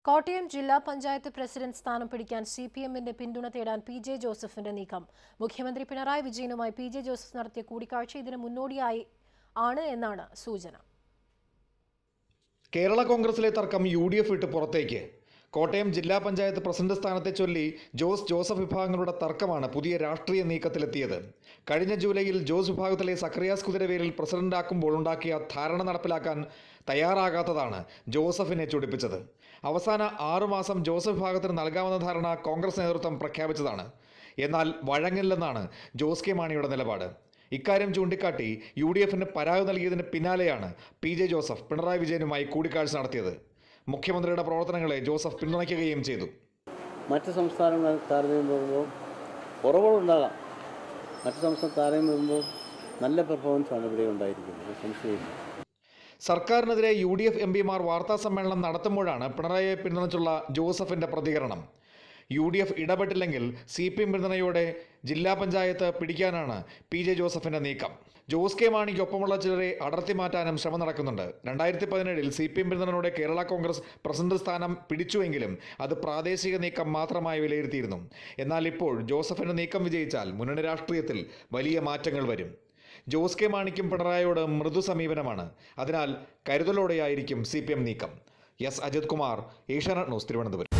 കോട്ടയം ജില്ലാ പഞ്ചായത്ത് പ്രസിഡന്റ് സ്ഥാനം പിടിക്കാൻ സി പി എമ്മിന്റെ പിന്തുണ തേടാൻ പി ജെ ജോസഫിന്റെ നീക്കം മുഖ്യമന്ത്രി പിണറായി വിജയനുമായി പി ജെ ജോസഫ് നടത്തിയ കൂടിക്കാഴ്ച ഇതിന് മുന്നോടിയായി ആണ് എന്നാണ് സൂചന കേരള കോൺഗ്രസിലെ തർക്കം യു ഡി എഫ് വിട്ട് പുറത്തേക്ക് കോട്ടയം ജില്ലാ പഞ്ചായത്ത് പ്രസിഡന്റ് സ്ഥാനത്തെ ചൊല്ലി ജോസ് ജോസഫ് വിഭാഗങ്ങളുടെ തർക്കമാണ് പുതിയ രാഷ്ട്രീയ നീക്കത്തിലെത്തിയത് കഴിഞ്ഞ ജൂലൈയിൽ ജോസ് വിഭാഗത്തിലെ സക്രിയാസ് കുതിരവേലിൽ പ്രസിഡന്റാക്കുമ്പോൾ ഉണ്ടാക്കിയ ധാരണ നടപ്പിലാക്കാൻ തയ്യാറാകാത്തതാണ് ജോസഫിനെ ചൊടിപ്പിച്ചത് അവസാന ആറുമാസം ജോസഫ് വിഭാഗത്തിന് നൽകാമെന്ന ധാരണ കോൺഗ്രസ് നേതൃത്വം പ്രഖ്യാപിച്ചതാണ് എന്നാൽ വഴങ്ങില്ലെന്നാണ് ജോസ് കെ മാണിയുടെ നിലപാട് ഇക്കാര്യം ചൂണ്ടിക്കാട്ടി യു ഡി എഫിന് പരാതി നൽകിയതിന് പിന്നാലെയാണ് പി ജെ ജോസഫ് പിണറായി വിജയനുമായി കൂടിക്കാഴ്ച നടത്തിയത് മുഖ്യമന്ത്രിയുടെ പ്രവർത്തനങ്ങളെ ജോസഫ് പിന്തുണയ്ക്കുകയും ചെയ്തു മറ്റ് സംസ്ഥാനങ്ങൾ താരതമ്യം വരുമ്പോൾ കുറവുകളുണ്ടാകാം മറ്റ് സംസ്ഥാന താരതമ്യം വരുമ്പോൾ നല്ല പെർഫോമൻസാണ് ഇവിടെ ഉണ്ടായിരിക്കുന്നത് ഒരു സംശയമില്ല സർക്കാരിനെതിരെ യു ഡി എഫ് എം പിമാർ വാർത്താ സമ്മേളനം നടത്തുമ്പോഴാണ് പിണറായിയെ പിന്തുണച്ചുള്ള ജോസഫിന്റെ പ്രതികരണം യു ഡി എഫ് ഇടപെട്ടില്ലെങ്കിൽ സി പി എം പിന്തുണയോടെ ജില്ലാ പഞ്ചായത്ത് പിടിക്കാനാണ് പി ജെ ജോസഫിന്റെ നീക്കം ജോസ് കെ മാണിക്കൊപ്പമുള്ള ചിലരെ അടർത്തി മാറ്റാനും ശ്രമം നടക്കുന്നുണ്ട് രണ്ടായിരത്തി പതിനേഴിൽ സി പി എം പിന്തുണയോടെ കേരള കോൺഗ്രസ് പ്രസിഡന്റ് സ്ഥാനം പിടിച്ചുവെങ്കിലും അത് പ്രാദേശിക നീക്കം മാത്രമായി വിലയിരുത്തിയിരുന്നു എന്നാൽ ഇപ്പോൾ ജോസഫിന്റെ നീക്കം വിജയിച്ചാൽ മുന്നണി രാഷ്ട്രീയത്തിൽ വലിയ മാറ്റങ്ങൾ വരും ജോസ് കെ മാണിക്കും പിണറായിയോട് മൃദു സമീപനമാണ് അതിനാൽ കരുതലോടെയായിരിക്കും സി പി എം നീക്കം S Ajith Kumar Asianet news Thiruvananthapuram